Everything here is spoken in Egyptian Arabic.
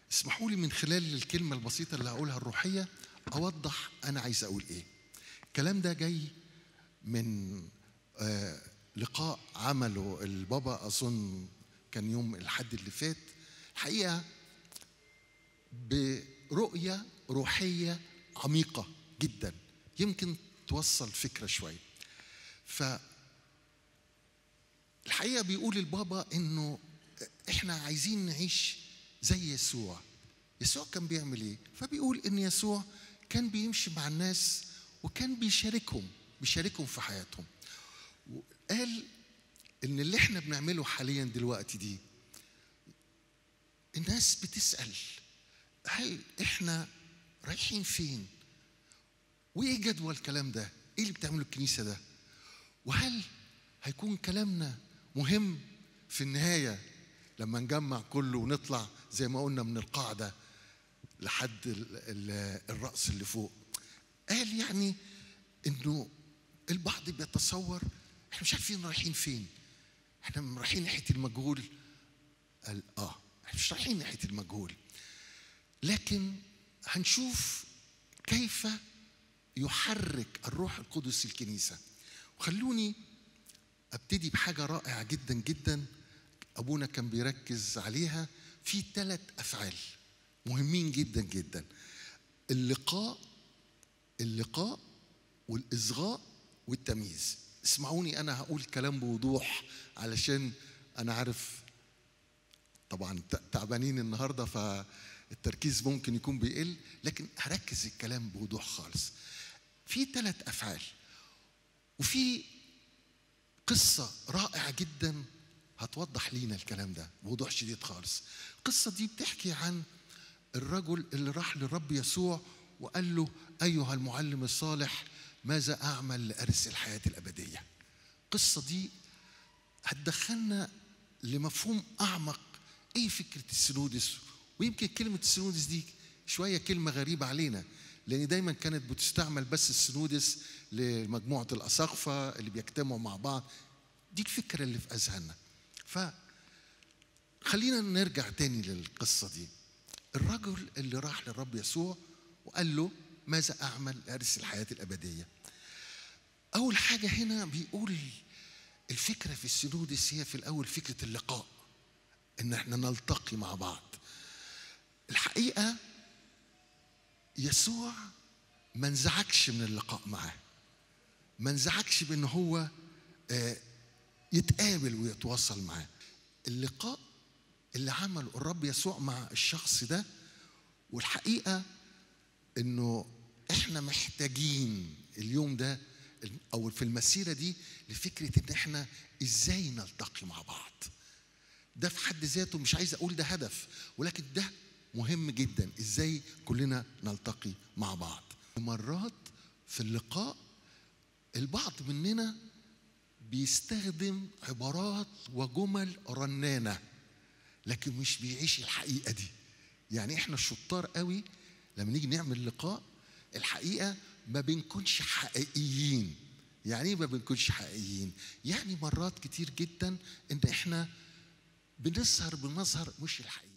اسمحوا لي من خلال الكلمة البسيطة اللي هقولها الروحية أوضح أنا عايز أقول إيه الكلام ده جاي من آه لقاء عمله البابا أظن كان يوم الحد اللي فات الحقيقة برؤية روحية عميقة جدا يمكن توصل فكرة شوية ف الحقيقة بيقول البابا إنه إحنا عايزين نعيش زي يسوع يسوع كان بيعمل إيه؟ فبيقول إن يسوع كان بيمشي مع الناس وكان بيشاركهم بيشاركهم في حياتهم وقال إن اللي إحنا بنعمله حاليا دلوقتي دي الناس بتسأل هل إحنا رايحين فين؟ وإيه جدوى الكلام ده؟ إيه اللي بتعمله الكنيسة ده؟ وهل هيكون كلامنا مهم في النهاية لما نجمع كله ونطلع زي ما قلنا من القاعدة لحد الرأس اللي فوق قال يعني انه البعض بيتصور احنا مش عارفين رايحين فين احنا رايحين ناحية المجهول قال اه احنا مش رايحين ناحية المجهول لكن هنشوف كيف يحرك الروح القدس الكنيسة وخلوني ابتدي بحاجة رائعة جدا جدا أبونا كان بيركز عليها في ثلاث أفعال مهمين جدا جدا اللقاء اللقاء والإصغاء والتمييز اسمعوني أنا هقول كلام بوضوح علشان أنا عارف طبعا تعبانين النهارده فالتركيز ممكن يكون بيقل لكن هركز الكلام بوضوح خالص في ثلاث أفعال وفي قصة رائعة جدا هتوضح لينا الكلام ده بوضوح شديد خالص القصة دي بتحكي عن الرجل اللي راح للرب يسوع وقال له أيها المعلم الصالح ماذا أعمل لأرث الحياة الأبدية القصة دي هتدخلنا لمفهوم أعمق إيه فكرة السنودس ويمكن كلمة السنودس دي شوية كلمة غريبة علينا لأن دايما كانت بتستعمل بس السنودس لمجموعة الأساقفة اللي بيجتمعوا مع بعض دي الفكرة اللي في أذهاننا ف خلينا نرجع تاني للقصة دي الرجل اللي راح للرب يسوع وقال له ماذا أعمل لأرث الحياة الأبدية أول حاجة هنا بيقول الفكرة في السنودس هي في الأول فكرة اللقاء إن احنا نلتقي مع بعض الحقيقة يسوع ما انزعجش من اللقاء معاه ما انزعجش بان هو يتقابل ويتواصل معاه اللقاء اللي عمله الرب يسوع مع الشخص ده والحقيقه انه احنا محتاجين اليوم ده او في المسيره دي لفكره ان احنا ازاي نلتقي مع بعض ده في حد ذاته مش عايز اقول ده هدف ولكن ده مهم جدا ازاي كلنا نلتقي مع بعض مرات في اللقاء البعض مننا بيستخدم عبارات وجمل رنانة لكن مش بيعيش الحقيقة دي يعني احنا الشطار قوي لما نيجي نعمل لقاء الحقيقة ما بنكونش حقيقيين يعني ايه ما بنكونش حقيقيين يعني مرات كتير جدا ان احنا بنظهر بمظهر مش الحقيقي